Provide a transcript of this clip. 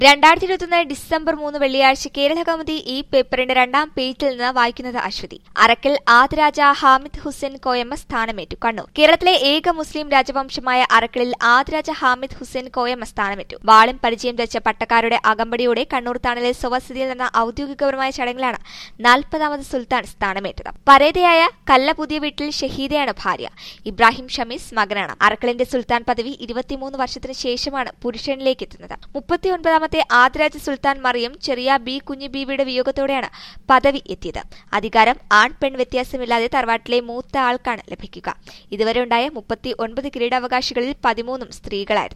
രണ്ടായിരത്തി ഇരുപത്തൊന്ന് ഡിസംബർ മൂന്ന് വെള്ളിയാഴ്ച കേരള കൗമുദി ഈ പേപ്പറിന്റെ രണ്ടാം പേജിൽ നിന്ന് വായിക്കുന്നത് അശ്വതി അറക്കൽ ആദിരാജ ഹാമിദ് ഹുസൈൻ കോയമ്മ സ്ഥാനമേറ്റു കണ്ണൂർ കേരളത്തിലെ ഏക മുസ്ലിം രാജവംശമായ അറക്കലിൽ ആദിരാജ ഹാമിദ് ഹുസൈൻ കോയമ്മ സ്ഥാനമേറ്റു വാളും പരിചയം വെച്ച പട്ടക്കാരുടെ അകമ്പടിയോടെ കണ്ണൂർ താണലിൽ സ്വവസതിയിൽ നടന്ന ഔദ്യോഗികപരമായ ചടങ്ങിലാണ് നാൽപ്പതാമത് സുൽത്താൻ സ്ഥാനമേറ്റത് പരേതയായ കല്ല പുതിയ വീട്ടിൽ ഷഹീദയാണ് ഭാര്യ ഇബ്രാഹിം ഷമീസ് മകനാണ് അറക്കലിന്റെ സുൽത്താൻ പദവി ഇരുപത്തിമൂന്ന് വർഷത്തിന് ശേഷമാണ് പുരുഷനിലേക്ക് എത്തുന്നത് മുപ്പത്തിയൊൻപതാമത്തെ ആദിരാജ സുൽത്താൻ മറിയം ചെറിയ ബി കുഞ്ഞു ബീവിയുടെ വിയോഗത്തോടെയാണ് പദവി എത്തിയത് അധികാരം ആൺ പെൺ വ്യത്യാസമില്ലാതെ തറവാട്ടിലെ മൂത്ത ആൾക്കാണ് ലഭിക്കുക ഇതുവരെ ഉണ്ടായ മുപ്പത്തി ഒൻപത് കിരീടാവകാശികളിൽ പതിമൂന്നും സ്ത്രീകളായിരുന്നു